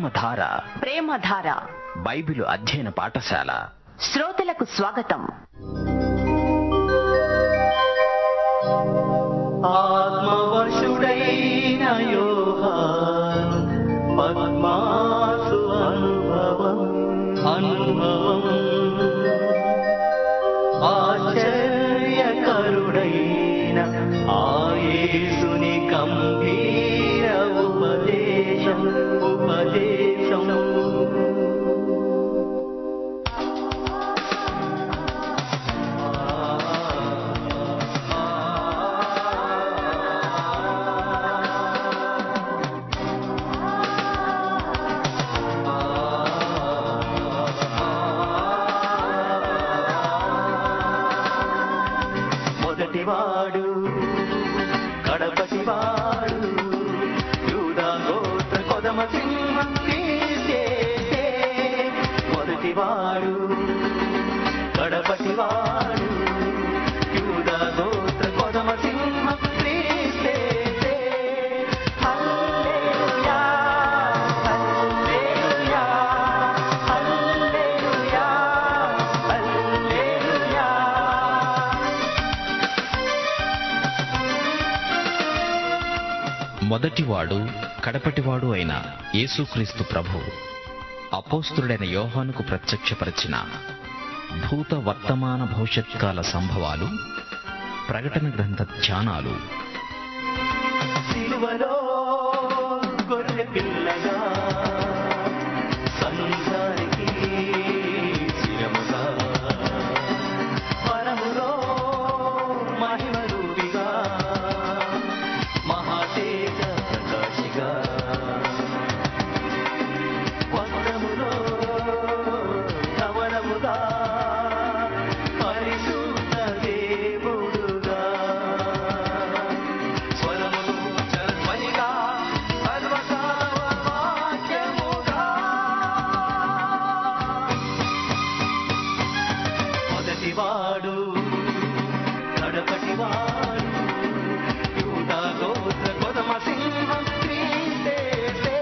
ప్రేమధార ప్రేమధార Bible అధ్యయన పాఠశాల శ్రోతలకు స్వాగతం ఆత్మవశుడైన యోహాను పద్మాసు అనుభవం అనుభవం ఆశ్చర్యకరుడైన ఆయేసుని గంభీర ఉపదేశం ఉపదేశం మొదటివాడు కడపటివాడు యూదా గోత్ర కొదమ సింహం తీసేసే మొదటివాడు కడపటివాడు యూదా గోత్ర కొదమ సింహం తీసేసే హల్లెలూయా హల్లెలూయా హల్లెలూయా హల్లెలూయా మొదటివాడు కడపటివాడు అయిన యేసుక్రీస్తు ప్రభు అపోస్తుడైన యోహానుకు ప్రత్యక్షపరిచిన భూత వర్తమాన భవిష్యత్కాల సంభవాలు ప్రకటన గ్రంథ ధ్యానాలు సిలువలో గొర్రె పిల్లగా సంసారికి శిరముగా పరములో మహిమ రూపిగా మహాతేజ ప్రకాశిగా వస్త్రములో కవలముగా పరిశుద్ధ దేవుడుగా స్వరములు చరధ్వనిగా సర్వకాలవాక్యముగా మొదటివాడు కడపటివాడు యూదా గోత్ర కొదమ సింహం క్రీస్తేసే.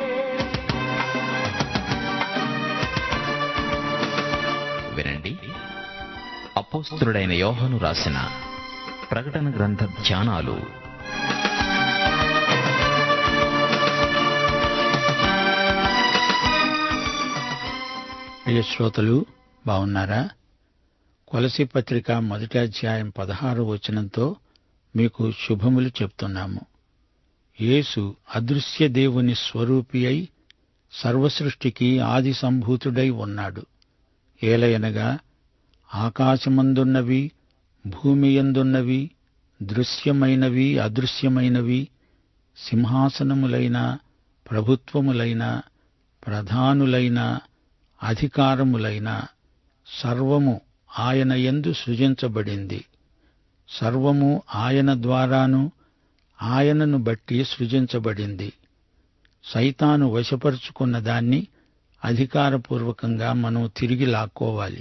వినండి అపోస్తుడైన యోహాను రాసిన ప్రకటన గ్రంథ ధ్యానాలు ప్రియ శ్రోతలు బాగున్నారా కొలసి పత్రిక మొదటి అధ్యాయం పదహారు వచనంతో మీకు శుభములు చెప్తున్నాము యేసు అదృశ్య దేవుని స్వరూపి అయి సర్వసృష్టికి ఆది సంభూతుడై ఉన్నాడు ఏలయనగా ఆకాశమందున్నవి భూమి యందున్నవి దృశ్యమైనవి అదృశ్యమైనవి సింహాసనములైన ప్రభుత్వములైన ప్రధానులైన అధికారములైన సర్వము ఆయన యందు సృజించబడింది సర్వము ఆయన ద్వారాను ఆయనను బట్టి సృజించబడింది సైతాను వశపరుచుకున్న దాన్ని అధికారపూర్వకంగా మనం తిరిగి లాక్కోవాలి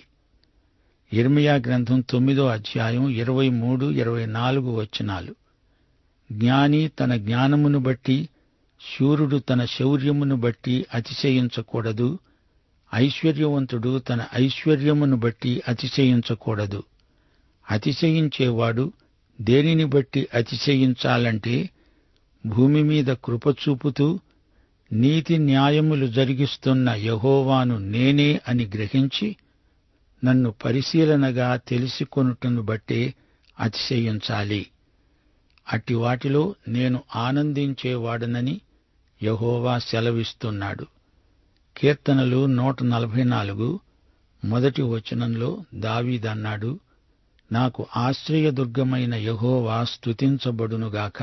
ఇర్మియా గ్రంథం తొమ్మిదో అధ్యాయం ఇరవై మూడు ఇరవై నాలుగు వచనాలు జ్ఞాని తన జ్ఞానమును బట్టి శూరుడు తన శౌర్యమును బట్టి అతిశయించకూడదు ఐశ్వర్యవంతుడు తన ఐశ్వర్యమును బట్టి అతిశయించకూడదు అతిశయించేవాడు దేనిని బట్టి అతిశయించాలంటే భూమి మీద కృప చూపుతూ నీతి న్యాయములు జరిగిస్తున్న యహోవాను నేనే అని గ్రహించి నన్ను పరిశీలనగా తెలిసికొనుటను బట్టే అతిశయించాలి అట్టి వాటిలో నేను ఆనందించేవాడనని యహోవా సెలవిస్తున్నాడు కీర్తనలు నూట నలభై నాలుగు మొదటి వచనంలో దావీదన్నాడు నాకు ఆశ్రయదుర్గమైన యహోవా స్తుతించబడునుగాక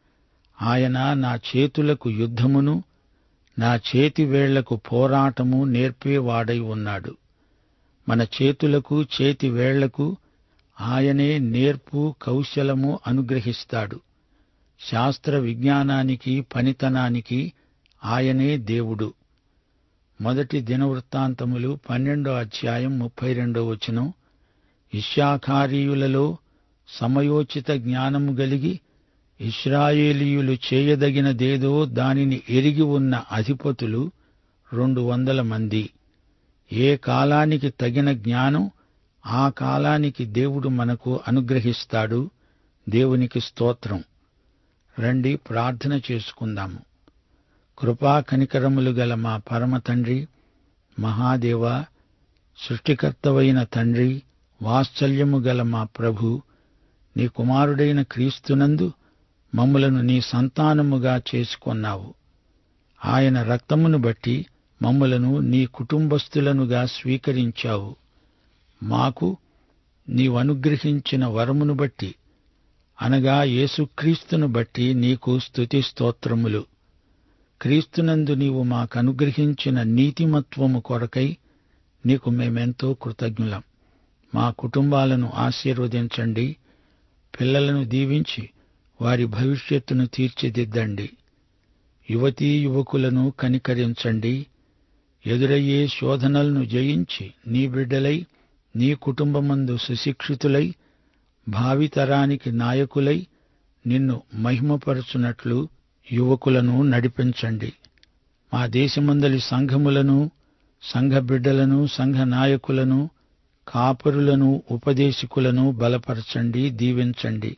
ఆయన నా చేతులకు యుద్ధమును నా చేతి వేళ్లకు పోరాటము నేర్పేవాడై ఉన్నాడు మన చేతులకు చేతి వేళ్లకు ఆయనే నేర్పు కౌశలము అనుగ్రహిస్తాడు శాస్త్ర విజ్ఞానానికి పనితనానికి ఆయనే దేవుడు మొదటి దినవృత్తాంతములు పన్నెండో అధ్యాయం ముప్పై రెండో వచనం ఇష్యాఖారీయులలో సమయోచిత జ్ఞానము గలిగి ఇస్రాయేలీయులు చేయదగినదేదో దానిని ఎరిగి ఉన్న అధిపతులు రెండు వందల మంది ఏ కాలానికి తగిన జ్ఞానం ఆ కాలానికి దేవుడు మనకు అనుగ్రహిస్తాడు దేవునికి స్తోత్రం రండి ప్రార్థన చేసుకుందాము కృపా కనికరములు గల మా పరమ తండ్రి మహాదేవ సృష్టికర్తవైన తండ్రి వాత్సల్యము గల మా ప్రభు నీ కుమారుడైన క్రీస్తునందు మమ్ములను నీ సంతానముగా చేసుకొన్నావు ఆయన రక్తమును బట్టి మమ్ములను నీ కుటుంబస్థులనుగా స్వీకరించావు మాకు నీవనుగ్రహించిన వరమును బట్టి అనగా యేసుక్రీస్తును బట్టి నీకు స్తుతి స్తోత్రములు క్రీస్తునందు నీవు మాకనుగ్రహించిన నీతిమత్వము కొరకై నీకు మేమెంతో కృతజ్ఞులం మా కుటుంబాలను ఆశీర్వదించండి పిల్లలను దీవించి వారి భవిష్యత్తును తీర్చిదిద్దండి యువతీ యువకులను కనికరించండి ఎదురయ్యే శోధనలను జయించి నీ బిడ్డలై నీ కుటుంబమందు సుశిక్షితులై భావితరానికి నాయకులై నిన్ను మహిమపరచునట్లు యువకులను నడిపించండి మా దేశమందలి సంఘములను సంఘ బిడ్డలను సంఘ నాయకులను కాపరులను ఉపదేశకులను బలపరచండి దీవించండి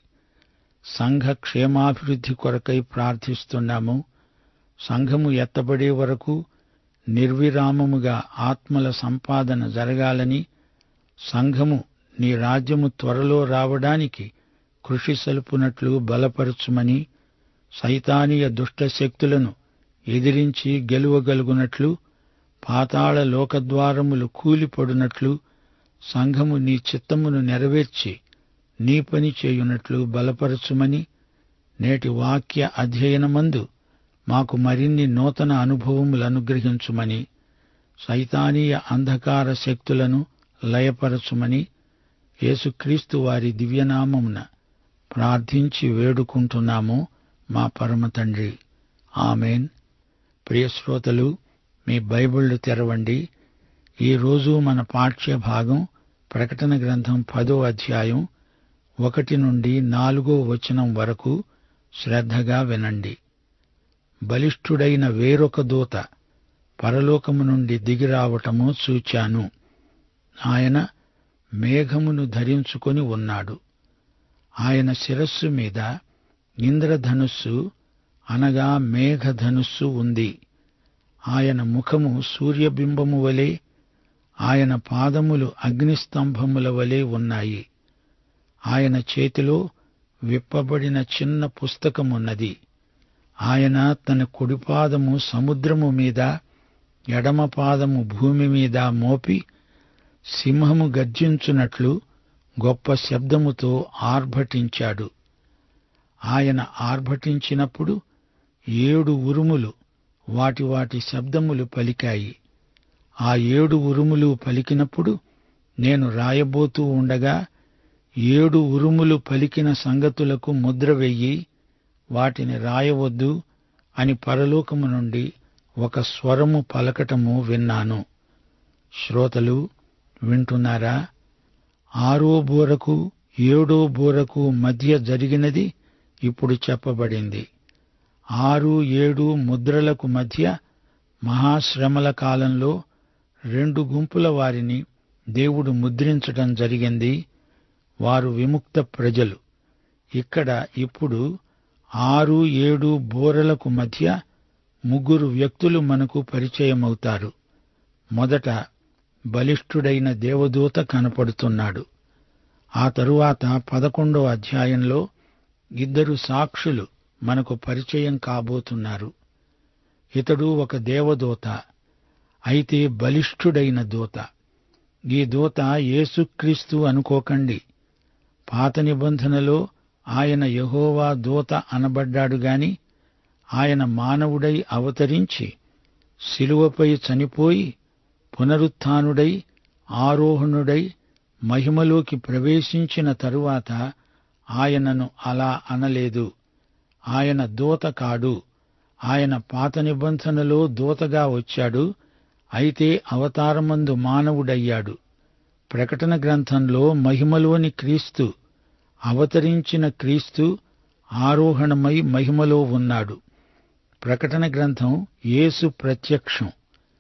సంఘ క్షేమాభివృద్ధి కొరకై ప్రార్థిస్తున్నాము సంఘము ఎత్తబడే వరకు నిర్విరామముగా ఆత్మల సంపాదన జరగాలని సంఘము నీ రాజ్యము త్వరలో రావడానికి కృషి సలుపునట్లు బలపరచుమని సైతానీయ దుష్ట శక్తులను ఎదిరించి గెలువగలుగునట్లు పాతాళ లోకద్వారములు కూలిపడునట్లు సంఘము నీ చిత్తమును నెరవేర్చి నీ పని చేయునట్లు బలపరచుమని నేటి వాక్య అధ్యయనమందు మాకు మరిన్ని నూతన అనుభవములు అనుగ్రహించుమని సైతానీయ అంధకార శక్తులను లయపరచుమని యేసుక్రీస్తు వారి దివ్యనామమున ప్రార్థించి వేడుకుంటున్నాము మా పరమ తండ్రి ఆమెన్ ప్రియశ్రోతలు మీ బైబిళ్లు తెరవండి ఈరోజు మన పాఠ్య భాగం ప్రకటన గ్రంథం పదో అధ్యాయం ఒకటి నుండి నాలుగో వచనం వరకు శ్రద్ధగా వినండి బలిష్ఠుడైన వేరొక దూత పరలోకము నుండి దిగిరావటము చూచాను ఆయన మేఘమును ధరించుకొని ఉన్నాడు ఆయన శిరస్సు మీద ఇంద్రధనుస్సు అనగా మేఘధనుస్సు ఉంది ఆయన ముఖము సూర్యబింబము వలె ఆయన పాదములు అగ్నిస్తంభముల వలె ఉన్నాయి ఆయన చేతిలో విప్పబడిన చిన్న పుస్తకమున్నది ఆయన తన కుడిపాదము సముద్రము మీద ఎడమ పాదము భూమి మీద మోపి సింహము గర్జించున్నట్లు గొప్ప శబ్దముతో ఆర్భటించాడు ఆయన ఆర్భటించినప్పుడు ఏడు ఉరుములు వాటి వాటి శబ్దములు పలికాయి ఆ ఏడు ఉరుములు పలికినప్పుడు నేను రాయబోతూ ఉండగా ఏడు ఉరుములు పలికిన సంగతులకు ముద్ర వెయ్యి వాటిని రాయవద్దు అని పరలోకము నుండి ఒక స్వరము పలకటము విన్నాను శ్రోతలు వింటున్నారా ఆరో బూరకు ఏడో బూరకు మధ్య జరిగినది ఇప్పుడు చెప్పబడింది ఆరు ఏడు ముద్రలకు మధ్య మహాశ్రమల కాలంలో రెండు గుంపుల వారిని దేవుడు ముద్రించటం జరిగింది వారు విముక్త ప్రజలు ఇక్కడ ఇప్పుడు ఆరు ఏడు బోరలకు మధ్య ముగ్గురు వ్యక్తులు మనకు పరిచయమవుతారు మొదట బలిష్ఠుడైన దేవదూత కనపడుతున్నాడు ఆ తరువాత పదకొండో అధ్యాయంలో ఇద్దరు సాక్షులు మనకు పరిచయం కాబోతున్నారు ఇతడు ఒక దేవదూత అయితే బలిష్ఠుడైన దూత ఈ దూత యేసుక్రీస్తు అనుకోకండి పాత నిబంధనలో ఆయన యహోవా దూత అనబడ్డాడు గాని ఆయన మానవుడై అవతరించి శిలువపై చనిపోయి పునరుత్థానుడై ఆరోహణుడై మహిమలోకి ప్రవేశించిన తరువాత ఆయనను అలా అనలేదు ఆయన దూత కాడు ఆయన పాత నిబంధనలో దూతగా వచ్చాడు అయితే అవతారమందు మానవుడయ్యాడు ప్రకటన గ్రంథంలో మహిమలోని క్రీస్తు అవతరించిన క్రీస్తు ఆరోహణమై మహిమలో ఉన్నాడు ప్రకటన గ్రంథం యేసు ప్రత్యక్షం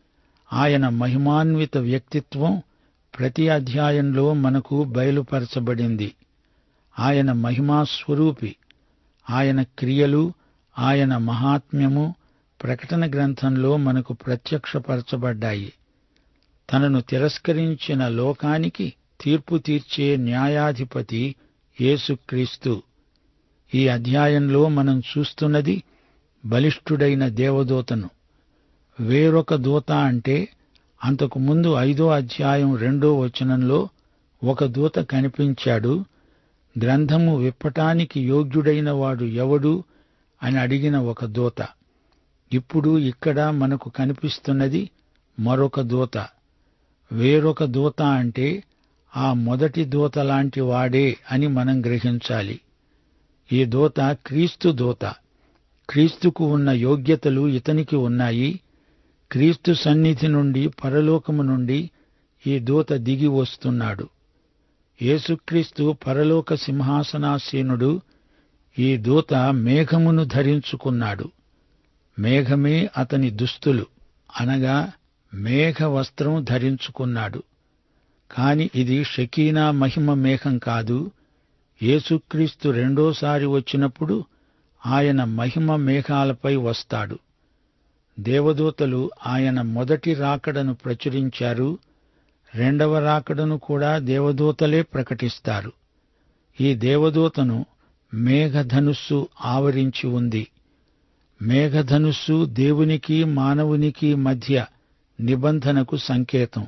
ఆయన మహిమాన్విత వ్యక్తిత్వం ప్రతి అధ్యాయంలో మనకు బయలుపరచబడింది ఆయన మహిమా స్వరూపి ఆయన క్రియలు ఆయన మహాత్మ్యము ప్రకటన గ్రంథంలో మనకు ప్రత్యక్షపరచబడ్డాయి తనను తిరస్కరించిన లోకానికి తీర్పు తీర్చే న్యాయాధిపతి యేసుక్రీస్తు ఈ అధ్యాయంలో మనం చూస్తున్నది బలిష్ఠుడైన దేవదూతను వేరొక దూత అంటే అంతకు ముందు ఐదో అధ్యాయం రెండో వచనంలో ఒక దూత కనిపించాడు గ్రంథము విప్పటానికి యోగ్యుడైన వాడు ఎవడు అని అడిగిన ఒక దూత ఇప్పుడు ఇక్కడ మనకు కనిపిస్తున్నది మరొక దూత వేరొక దూత అంటే ఆ మొదటి దూత లాంటి వాడే అని మనం గ్రహించాలి ఈ దూత క్రీస్తు దూత క్రీస్తుకు ఉన్న యోగ్యతలు ఇతనికి ఉన్నాయి క్రీస్తు సన్నిధి నుండి పరలోకము నుండి ఈ దూత దిగి వస్తున్నాడు యేసుక్రీస్తు పరలోక సింహాసనాసీనుడు ఈ దూత మేఘమును ధరించుకున్నాడు మేఘమే అతని దుస్తులు అనగా మేఘ వస్త్రం ధరించుకున్నాడు కాని ఇది షకీనా మహిమ మేఘం కాదు యేసుక్రీస్తు రెండోసారి వచ్చినప్పుడు ఆయన మహిమ మేఘాలపై వస్తాడు దేవదూతలు ఆయన మొదటి రాకడను ప్రచురించారు రెండవ రాకడను కూడా దేవదూతలే ప్రకటిస్తారు ఈ దేవదూతను మేఘధనుస్సు ఆవరించి ఉంది మేఘధనుస్సు దేవునికి మానవునికి మధ్య నిబంధనకు సంకేతం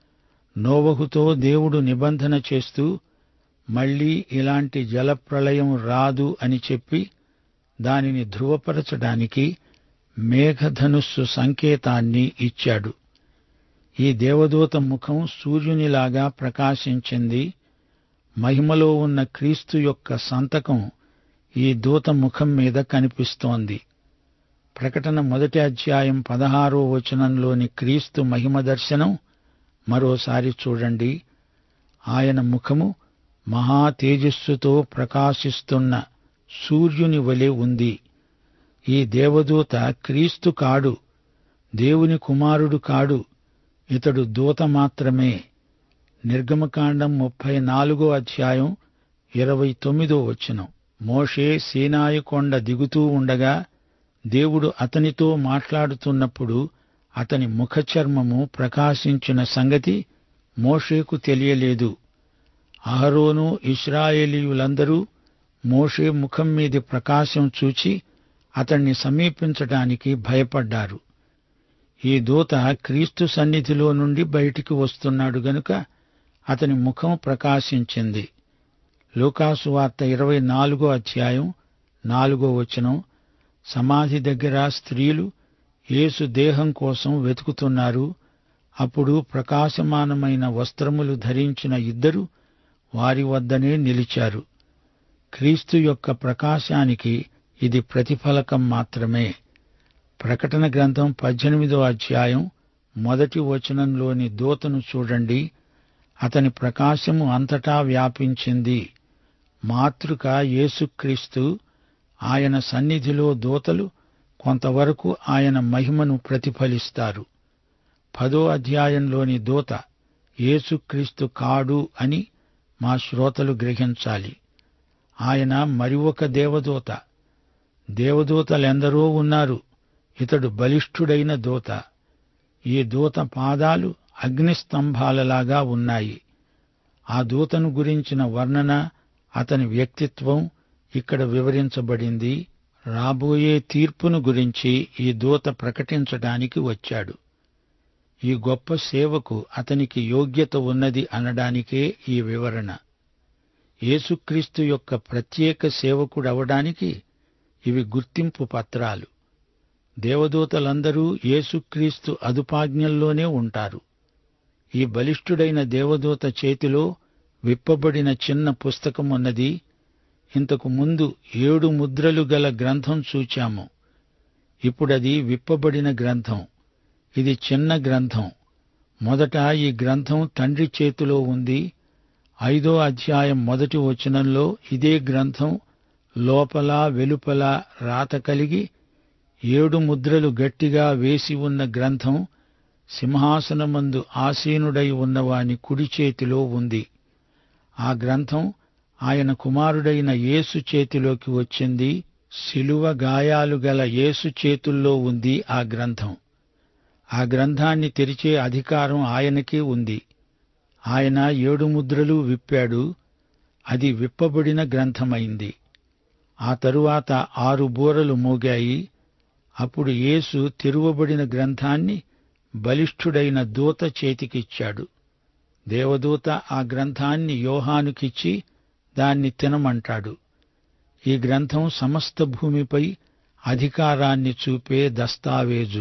నోవహుతో దేవుడు నిబంధన చేస్తూ మళ్లీ ఇలాంటి జలప్రళయం రాదు అని చెప్పి దానిని ధృవపరచడానికి మేఘధనుస్సు సంకేతాన్ని ఇచ్చాడు ఈ దేవదూత ముఖం సూర్యునిలాగా ప్రకాశించింది మహిమలో ఉన్న క్రీస్తు యొక్క సంతకం ఈ దూత ముఖం మీద కనిపిస్తోంది ప్రకటన మొదటి అధ్యాయం పదహారో వచనంలోని క్రీస్తు మహిమ దర్శనం మరోసారి చూడండి ఆయన ముఖము మహా తేజస్సుతో ప్రకాశిస్తున్న సూర్యుని వలె ఉంది ఈ దేవదూత క్రీస్తు కాడు దేవుని కుమారుడు కాడు ఇతడు దూత మాత్రమే నిర్గమకాండం ముప్పై నాలుగో అధ్యాయం ఇరవై తొమ్మిదో వచనం మోషే సీనాయి కొండ దిగుతూ ఉండగా దేవుడు అతనితో మాట్లాడుతున్నప్పుడు అతని ముఖచర్మము ప్రకాశించిన సంగతి మోషేకు తెలియలేదు అహరోను ఇస్రాయేలీయులందరూ మోషే ముఖం మీది ప్రకాశం చూచి అతణ్ణి సమీపించడానికి భయపడ్డారు ఈ దూత క్రీస్తు సన్నిధిలో నుండి బయటికి వస్తున్నాడు గనుక అతని ముఖం ప్రకాశించింది లూకాసు వార్త ఇరవై నాలుగో అధ్యాయం నాలుగో వచనం సమాధి దగ్గర స్త్రీలు యేసు దేహం కోసం వెతుకుతున్నారు అప్పుడు ప్రకాశమానమైన వస్త్రములు ధరించిన ఇద్దరు వారి వద్దనే నిలిచారు క్రీస్తు యొక్క ప్రకాశానికి ఇది ప్రతిఫలకం మాత్రమే ప్రకటన గ్రంథం పద్దెనిమిదో అధ్యాయం మొదటి వచనంలోని దూతను చూడండి అతని ప్రకాశము అంతటా వ్యాపించింది మాతృక యేసుక్రీస్తు ఆయన సన్నిధిలో దూతలు కొంతవరకు ఆయన మహిమను ప్రతిఫలిస్తారు పదో అధ్యాయంలోని దూత యేసుక్రీస్తు కాడు అని మా శ్రోతలు గ్రహించాలి ఆయన మరి ఒక దేవదూత దేవదూతలెందరో ఉన్నారు ఇతడు బలిష్ఠుడైన దూత ఈ దూత పాదాలు అగ్నిస్తంభాలలాగా ఉన్నాయి ఆ దూతను గురించిన వర్ణన అతని వ్యక్తిత్వం ఇక్కడ వివరించబడింది రాబోయే తీర్పును గురించి ఈ దూత ప్రకటించడానికి వచ్చాడు ఈ గొప్ప సేవకు అతనికి యోగ్యత ఉన్నది అనడానికే ఈ వివరణ యేసుక్రీస్తు యొక్క ప్రత్యేక సేవకుడవడానికి ఇవి గుర్తింపు పత్రాలు దేవదూతలందరూ యేసుక్రీస్తు అదుపాజ్ఞల్లోనే ఉంటారు ఈ బలిష్ఠుడైన దేవదూత చేతిలో విప్పబడిన చిన్న పుస్తకం ఉన్నది ఇంతకు ముందు ఏడు ముద్రలు గల గ్రంథం చూచాము ఇప్పుడది విప్పబడిన గ్రంథం ఇది చిన్న గ్రంథం మొదట ఈ గ్రంథం తండ్రి చేతిలో ఉంది ఐదో అధ్యాయం మొదటి వచనంలో ఇదే గ్రంథం లోపల వెలుపల రాత కలిగి ఏడు ముద్రలు గట్టిగా వేసి ఉన్న గ్రంథం సింహాసనమందు ఆసీనుడై ఉన్నవాని కుడి చేతిలో ఉంది ఆ గ్రంథం ఆయన కుమారుడైన యేసు చేతిలోకి వచ్చింది శిలువ గాయాలు గల యేసు చేతుల్లో ఉంది ఆ గ్రంథం ఆ గ్రంథాన్ని తెరిచే అధికారం ఆయనకే ఉంది ఆయన ఏడు ముద్రలు విప్పాడు అది విప్పబడిన గ్రంథమైంది ఆ తరువాత ఆరు బూరలు మోగాయి అప్పుడు యేసు తెరువబడిన గ్రంథాన్ని బలిష్ఠుడైన దూత చేతికిచ్చాడు దేవదూత ఆ గ్రంథాన్ని యోహానుకిచ్చి దాన్ని తినమంటాడు ఈ గ్రంథం సమస్త భూమిపై అధికారాన్ని చూపే దస్తావేజు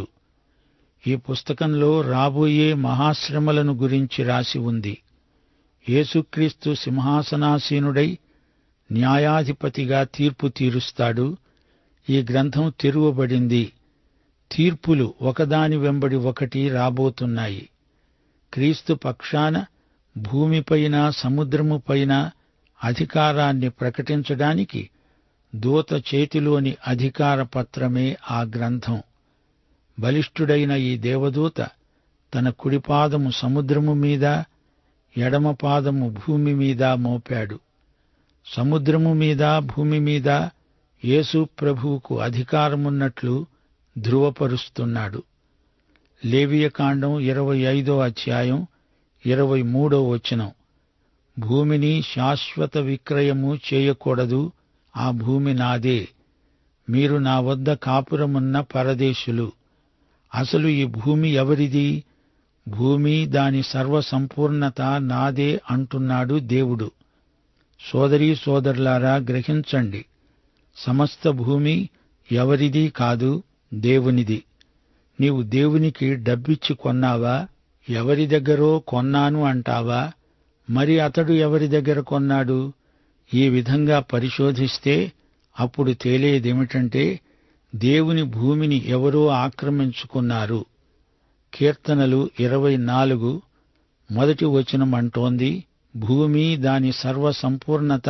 ఈ పుస్తకంలో రాబోయే మహాశ్రమలను గురించి రాసి ఉంది యేసుక్రీస్తు సింహాసనాసీనుడై న్యాయాధిపతిగా తీర్పు తీరుస్తాడు ఈ గ్రంథం తెరువబడింది తీర్పులు ఒకదాని వెంబడి ఒకటి రాబోతున్నాయి క్రీస్తు పక్షాన భూమిపైన సముద్రముపైన అధికారాన్ని ప్రకటించడానికి దూత చేతిలోని అధికార పత్రమే ఆ గ్రంథం బలిష్ఠుడైన ఈ దేవదూత తన కుడిపాదము సముద్రము మీద ఎడమ పాదము భూమి మీద మోపాడు సముద్రము మీద భూమి మీద యేసు ప్రభువుకు అధికారమున్నట్లు ధృవపరుస్తున్నాడు లేవియకాండం ఇరవై ఐదో అధ్యాయం ఇరవై మూడో వచనం భూమిని శాశ్వత విక్రయము చేయకూడదు ఆ భూమి నాదే మీరు నా వద్ద కాపురమున్న పరదేశులు అసలు ఈ భూమి ఎవరిది భూమి దాని సర్వసంపూర్ణత నాదే అంటున్నాడు దేవుడు సోదరీ సోదరులారా గ్రహించండి సమస్త భూమి ఎవరిది కాదు దేవునిది నీవు దేవునికి డబ్బిచ్చి కొన్నావా ఎవరి దగ్గరో కొన్నాను అంటావా మరి అతడు ఎవరి దగ్గర కొన్నాడు ఈ విధంగా పరిశోధిస్తే అప్పుడు తేలేదేమిటంటే దేవుని భూమిని ఎవరో ఆక్రమించుకున్నారు కీర్తనలు ఇరవై నాలుగు మొదటి వచనం అంటోంది భూమి దాని సర్వసంపూర్ణత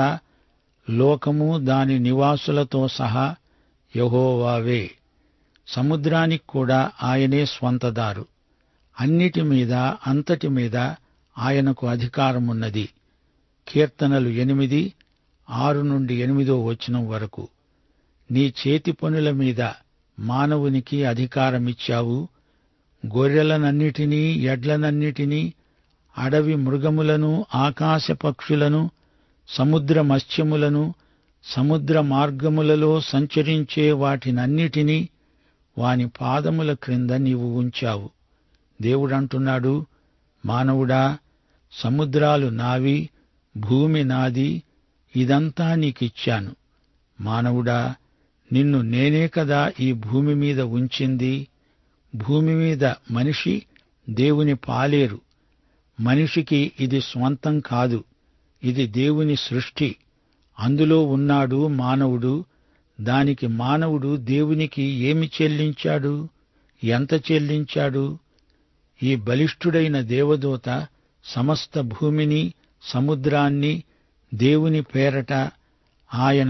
లోకము దాని నివాసులతో సహా యహోవావే సముద్రానికి కూడా ఆయనే స్వంతదారు అన్నిటి మీద అంతటి మీద ఆయనకు అధికారమున్నది కీర్తనలు ఎనిమిది ఆరు నుండి ఎనిమిదో వచనం వరకు నీ చేతి పనుల మీద మానవునికి అధికారమిచ్చావు గొర్రెలనన్నిటినీ ఎడ్లనన్నిటినీ అడవి మృగములను ఆకాశ పక్షులను సముద్ర మత్స్యములను సముద్ర మార్గములలో సంచరించే వాటినన్నిటినీ వాని పాదముల క్రింద నీవు ఉంచావు దేవుడంటున్నాడు మానవుడా సముద్రాలు నావి భూమి నాది ఇదంతా నీకిచ్చాను మానవుడా నిన్ను నేనే కదా ఈ భూమి మీద ఉంచింది భూమి మీద మనిషి దేవుని పాలేరు మనిషికి ఇది స్వంతం కాదు ఇది దేవుని సృష్టి అందులో ఉన్నాడు మానవుడు దానికి మానవుడు దేవునికి ఏమి చెల్లించాడు ఎంత చెల్లించాడు ఈ బలిష్ఠుడైన దేవదూత సమస్త భూమిని సముద్రాన్ని దేవుని పేరట ఆయన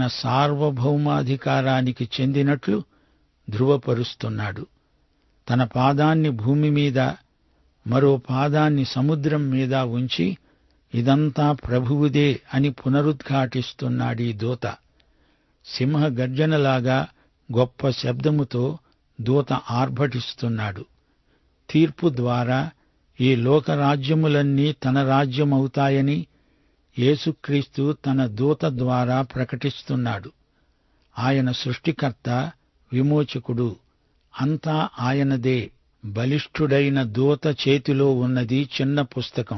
సార్వభౌమాధికారానికి చెందినట్లు ధృవపరుస్తున్నాడు తన పాదాన్ని భూమి మీద మరో పాదాన్ని సముద్రం మీద ఉంచి ఇదంతా ప్రభువుదే అని పునరుద్ఘాటిస్తున్నాడీ దూత సింహ గర్జనలాగా గొప్ప శబ్దముతో దూత ఆర్భటిస్తున్నాడు తీర్పు ద్వారా ఈ లోకరాజ్యములన్నీ తన రాజ్యమవుతాయని యేసుక్రీస్తు తన దూత ద్వారా ప్రకటిస్తున్నాడు ఆయన సృష్టికర్త విమోచకుడు అంతా ఆయనదే బలిష్ఠుడైన దూత చేతిలో ఉన్నది చిన్న పుస్తకం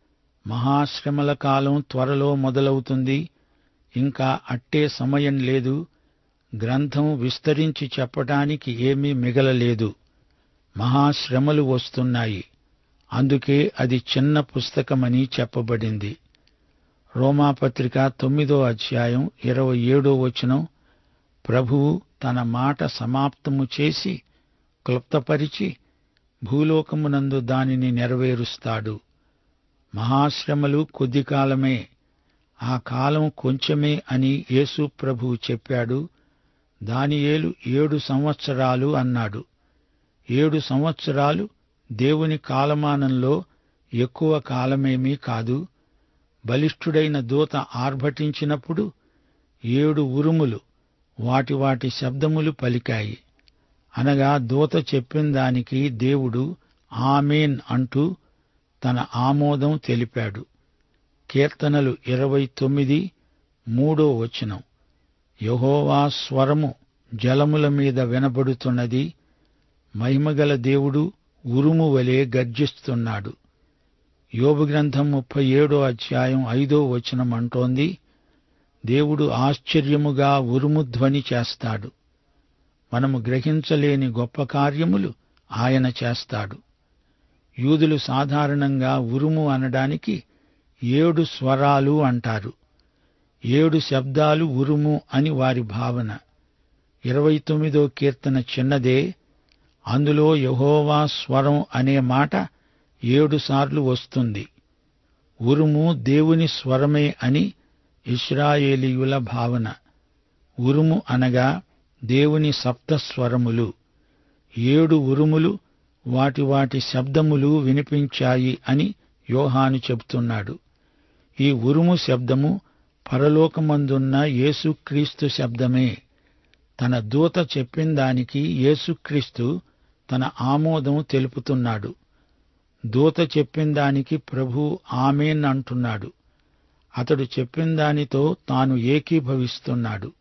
మహాశ్రమల కాలం త్వరలో మొదలవుతుంది ఇంకా అట్టే సమయం లేదు గ్రంథం విస్తరించి చెప్పటానికి ఏమీ మిగలలేదు మహాశ్రమలు వస్తున్నాయి అందుకే అది చిన్న పుస్తకమని చెప్పబడింది రోమాపత్రిక తొమ్మిదో అధ్యాయం ఇరవై ఏడో వచనం ప్రభువు తన మాట సమాప్తము చేసి క్లుప్తపరిచి భూలోకమునందు దానిని నెరవేరుస్తాడు మహాశ్రమలు కొద్ది కాలమే ఆ కాలం కొంచెమే అని యేసు ప్రభువు చెప్పాడు దానియేలు ఏడు సంవత్సరాలు అన్నాడు ఏడు సంవత్సరాలు దేవుని కాలమానంలో ఎక్కువ కాలమేమీ కాదు బలిష్ఠుడైన దూత ఆర్భటించినప్పుడు ఏడు ఉరుములు వాటి వాటి శబ్దములు పలికాయి అనగా దూత చెప్పిన దానికి దేవుడు ఆమెన్ అంటూ తన ఆమోదం తెలిపాడు కీర్తనలు ఇరవై తొమ్మిది మూడో వచనం యహోవా స్వరము జలముల మీద వినబడుతున్నది మహిమగల దేవుడు ఉరుము వలె గర్జిస్తున్నాడు యోబు గ్రంథం ముప్పై ఏడో అధ్యాయం ఐదో వచనం అంటోంది దేవుడు ఆశ్చర్యముగా ఉరుము ధ్వని చేస్తాడు మనము గ్రహించలేని గొప్ప కార్యములు ఆయన చేస్తాడు యూదులు సాధారణంగా ఉరుము అనడానికి ఏడు స్వరాలు అంటారు ఏడు శబ్దాలు ఉరుము అని వారి భావన ఇరవై తొమ్మిదో కీర్తన చిన్నదే అందులో యహోవా స్వరం అనే మాట ఏడుసార్లు వస్తుంది ఉరుము దేవుని స్వరమే అని ఇస్రాయేలీయుల భావన ఉరుము అనగా దేవుని సప్తస్వరములు ఏడు ఉరుములు వాటి వాటి శబ్దములు వినిపించాయి అని యోహాను చెబుతున్నాడు ఈ ఉరుము శబ్దము పరలోకమందున్న యేసుక్రీస్తు శబ్దమే తన దూత చెప్పిన దానికి యేసుక్రీస్తు తన ఆమోదం తెలుపుతున్నాడు దూత చెప్పిన దానికి ప్రభు ఆమెన్ అంటున్నాడు అతడు చెప్పిన దానితో తాను ఏకీభవిస్తున్నాడు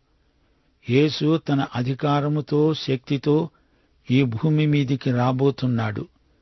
యేసు తన అధికారముతో శక్తితో ఈ భూమి మీదికి రాబోతున్నాడు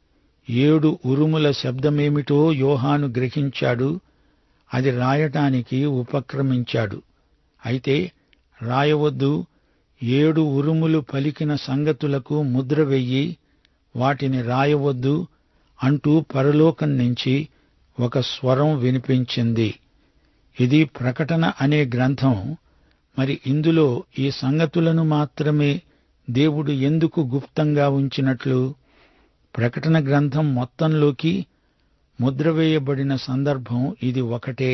ఏడు ఉరుముల శబ్దమేమిటో యోహాను గ్రహించాడు అది రాయటానికి ఉపక్రమించాడు అయితే రాయవద్దు ఏడు ఉరుములు పలికిన సంగతులకు ముద్ర వెయ్యి వాటిని రాయవద్దు అంటూ పరలోకం నుంచి ఒక స్వరం వినిపించింది ఇది ప్రకటన అనే గ్రంథం మరి ఇందులో ఈ సంగతులను మాత్రమే దేవుడు ఎందుకు గుప్తంగా ఉంచినట్లు ప్రకటన గ్రంథం మొత్తంలోకి ముద్ర వేయబడిన సందర్భం ఇది ఒకటే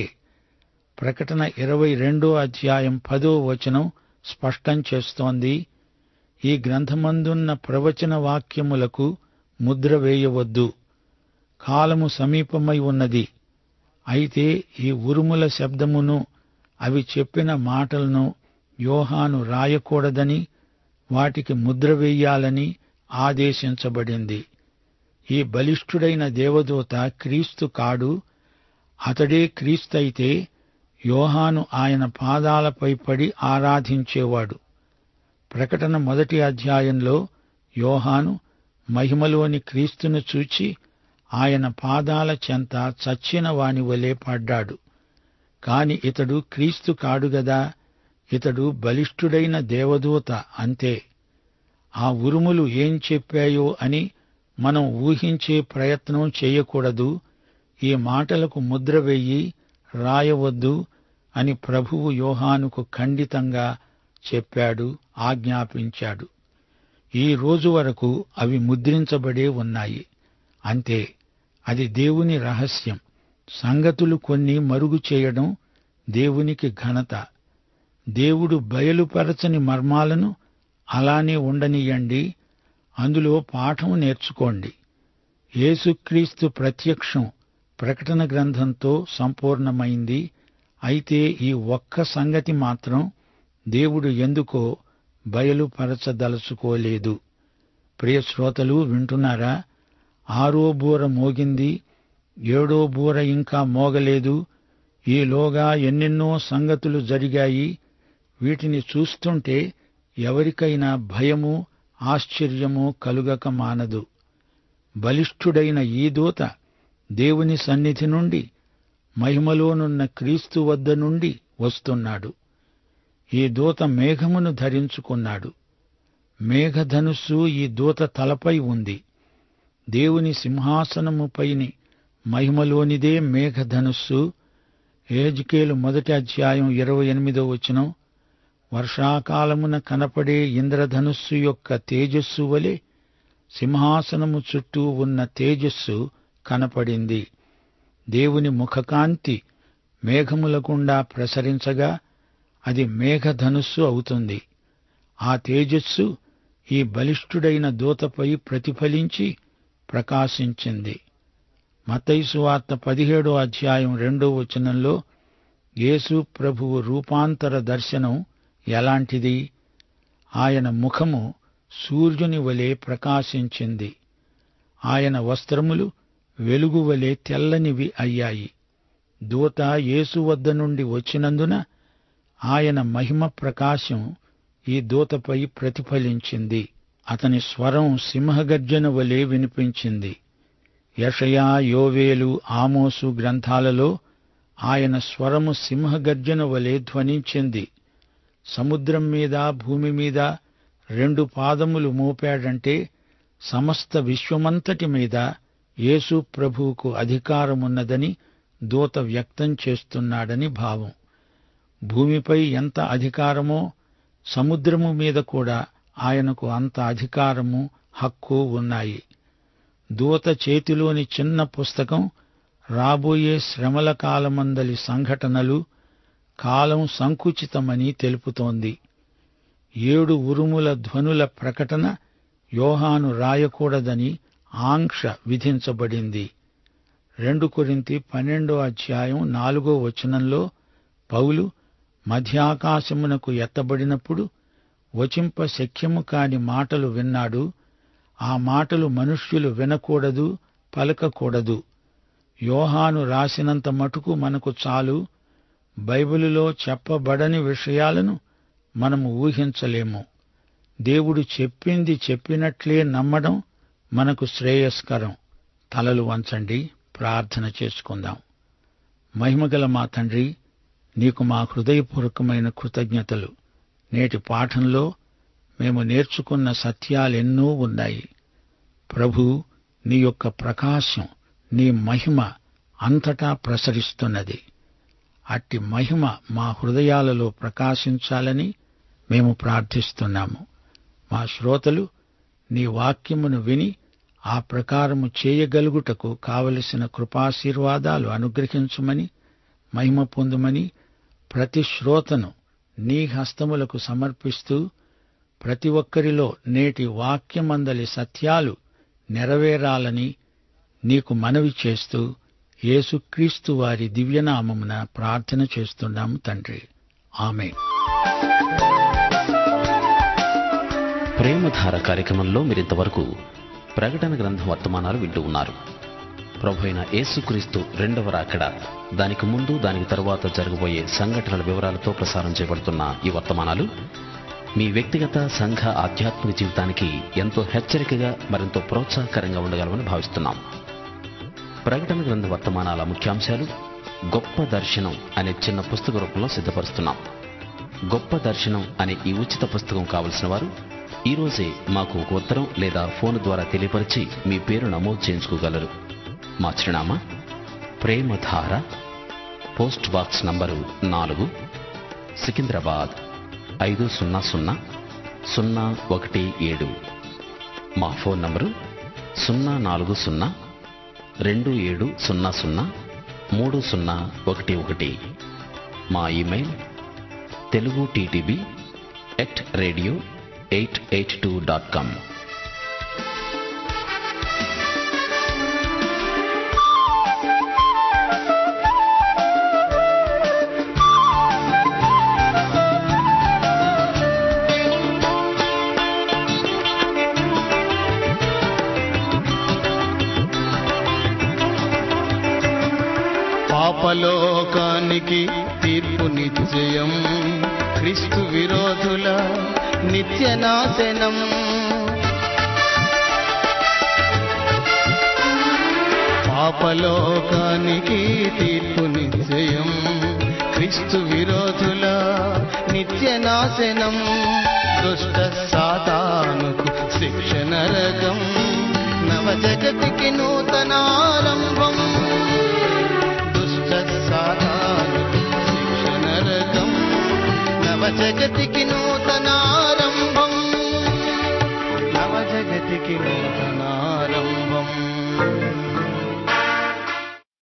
ప్రకటన ఇరవై రెండో అధ్యాయం పదో వచనం స్పష్టం చేస్తోంది ఈ గ్రంథమందున్న ప్రవచన వాక్యములకు ముద్ర వేయవద్దు కాలము సమీపమై ఉన్నది అయితే ఈ ఉరుముల శబ్దమును అవి చెప్పిన మాటలను యోహాను రాయకూడదని వాటికి ముద్ర వేయాలని ఆదేశించబడింది ఈ బలిష్ఠుడైన దేవదూత క్రీస్తు కాడు అతడే క్రీస్తయితే యోహాను ఆయన పాదాలపై పడి ఆరాధించేవాడు ప్రకటన మొదటి అధ్యాయంలో యోహాను మహిమలోని క్రీస్తును చూచి ఆయన పాదాల చెంత చచ్చిన వాని వలె పడ్డాడు కాని ఇతడు క్రీస్తు కాడు గదా ఇతడు బలిష్ఠుడైన దేవదూత అంతే ఆ ఉరుములు ఏం చెప్పాయో అని మనం ఊహించే ప్రయత్నం చేయకూడదు ఈ మాటలకు ముద్ర వెయ్యి రాయవద్దు అని ప్రభువు యోహానుకు ఖండితంగా చెప్పాడు ఆజ్ఞాపించాడు ఈ రోజు వరకు అవి ముద్రించబడే ఉన్నాయి అంతే అది దేవుని రహస్యం సంగతులు కొన్ని మరుగు చేయడం దేవునికి ఘనత దేవుడు బయలుపరచని మర్మాలను అలానే ఉండనియండి అందులో పాఠం నేర్చుకోండి యేసుక్రీస్తు ప్రత్యక్షం ప్రకటన గ్రంథంతో సంపూర్ణమైంది అయితే ఈ ఒక్క సంగతి మాత్రం దేవుడు ఎందుకో బయలుపరచదలుచుకోలేదు ప్రియ శ్రోతలు వింటున్నారా ఆరో బూర మోగింది ఏడో బూర ఇంకా మోగలేదు ఈలోగా ఎన్నెన్నో సంగతులు జరిగాయి వీటిని చూస్తుంటే ఎవరికైనా భయము ఆశ్చర్యము కలుగక మానదు బలిష్ఠుడైన ఈ దూత దేవుని సన్నిధి నుండి మహిమలోనున్న క్రీస్తు వద్ద నుండి వస్తున్నాడు ఈ దూత మేఘమును ధరించుకున్నాడు మేఘధనుస్సు ఈ దూత తలపై ఉంది దేవుని సింహాసనముపైని మహిమలోనిదే మేఘధనుస్సు ఏజ్కేలు మొదటి అధ్యాయం ఇరవై ఎనిమిదో వచనం వర్షాకాలమున కనపడే ఇంద్రధనుస్సు యొక్క తేజస్సు వలె సింహాసనము చుట్టూ ఉన్న తేజస్సు కనపడింది దేవుని ముఖకాంతి మేఘముల గుండా ప్రసరించగా అది మేఘధనుస్సు అవుతుంది ఆ తేజస్సు ఈ బలిష్ఠుడైన దూతపై ప్రతిఫలించి ప్రకాశించింది మతైసు వార్త పదిహేడో అధ్యాయం రెండో వచనంలో యేసు ప్రభువు రూపాంతర దర్శనం ఎలాంటిది ఆయన ముఖము సూర్యుని వలె ప్రకాశించింది ఆయన వస్త్రములు వెలుగు వలె తెల్లనివి అయ్యాయి దూత యేసు వద్ద నుండి వచ్చినందున ఆయన మహిమ ప్రకాశం ఈ దూతపై ప్రతిఫలించింది అతని స్వరం సింహగర్జన వలె వినిపించింది యషయా యోవేలు ఆమోసు గ్రంథాలలో ఆయన స్వరము సింహగర్జన వలె ధ్వనించింది సముద్రం మీద భూమి మీద రెండు పాదములు మోపాడంటే సమస్త విశ్వమంతటి మీద యేసు ప్రభువుకు అధికారమున్నదని దూత వ్యక్తం చేస్తున్నాడని భావం భూమిపై ఎంత అధికారమో సముద్రము మీద కూడా ఆయనకు అంత అధికారము హక్కు ఉన్నాయి దూత చేతిలోని చిన్న పుస్తకం రాబోయే శ్రమల కాలమందలి సంఘటనలు కాలం సంకుచితమని తెలుపుతోంది ఏడు ఉరుముల ధ్వనుల ప్రకటన యోహాను రాయకూడదని ఆంక్ష విధించబడింది రెండు కొరింతి పన్నెండో అధ్యాయం నాలుగో వచనంలో పౌలు మధ్యాకాశమునకు ఎత్తబడినప్పుడు వచింప శక్యము కాని మాటలు విన్నాడు ఆ మాటలు మనుష్యులు వినకూడదు పలకకూడదు యోహాను రాసినంత మటుకు మనకు చాలు బైబిలులో చెప్పబడని విషయాలను మనము ఊహించలేము దేవుడు చెప్పింది చెప్పినట్లే నమ్మడం మనకు శ్రేయస్కరం తలలు వంచండి ప్రార్థన చేసుకుందాం మహిమగల మా తండ్రి నీకు మా హృదయపూర్వకమైన కృతజ్ఞతలు నేటి పాఠంలో మేము నేర్చుకున్న సత్యాలెన్నో ఉన్నాయి ప్రభు నీ యొక్క ప్రకాశం నీ మహిమ అంతటా ప్రసరిస్తున్నది అట్టి మహిమ మా హృదయాలలో ప్రకాశించాలని మేము ప్రార్థిస్తున్నాము మా శ్రోతలు నీ వాక్యమును విని ఆ ప్రకారము చేయగలుగుటకు కావలసిన కృపాశీర్వాదాలు అనుగ్రహించమని మహిమ పొందుమని ప్రతి శ్రోతను నీ హస్తములకు సమర్పిస్తూ ప్రతి ఒక్కరిలో నేటి వాక్యమందలి సత్యాలు నెరవేరాలని నీకు మనవి చేస్తూ యేసుక్రీస్తు వారి దివ్యనామమున ప్రార్థన చేస్తున్నాము తండ్రి ఆమె ప్రేమధార కార్యక్రమంలో మీరింతవరకు ప్రకటన గ్రంథం వర్తమానాలు వింటూ ఉన్నారు ప్రభు అయిన యేసుక్రీస్తు రెండవ రాకడ దానికి ముందు దానికి తరువాత జరగబోయే సంఘటనల వివరాలతో ప్రసారం చేయబడుతున్న ఈ వర్తమానాలు మీ వ్యక్తిగత సంఘ ఆధ్యాత్మిక జీవితానికి ఎంతో హెచ్చరికగా మరింత ప్రోత్సాహకరంగా ఉండగలమని భావిస్తున్నాం ప్రకటన గ్రంథ వర్తమానాల ముఖ్యాంశాలు గొప్ప దర్శనం అనే చిన్న పుస్తక రూపంలో సిద్ధపరుస్తున్నాం గొప్ప దర్శనం అనే ఈ ఉచిత పుస్తకం కావలసిన వారు ఈ రోజే మాకు ఒక ఉత్తరం లేదా ఫోన్ ద్వారా తెలియపరిచి మీ పేరు నమోదు చేయించుకోగలరు మా చిరునామా ప్రేమధార పోస్ట్ బాక్స్ నంబరు నాలుగు సికింద్రాబాద్ ఐదు సున్నా సున్నా సున్నా ఒకటి ఏడు మా ఫోన్ నంబరు సున్నా నాలుగు సున్నా రెండు ఏడు సున్నా సున్నా మూడు సున్నా ఒకటి ఒకటి మా email Telugu TTB at radio eight eight two dot com పాపలోకానికి తీర్పు నిశ్చయం క్రీస్తు విరోధుల నిత్య నాశనం పాపలోకానికి తీర్పు నిశ్చయం క్రీస్తు విరోధుల నిత్య నాశనం దుష్ట సాతానుకు శిక్ష నరకం నవ జగతికి నూతనారంభం దుష్ట సాతానుకు శిక్ష నరకం నవ జగతి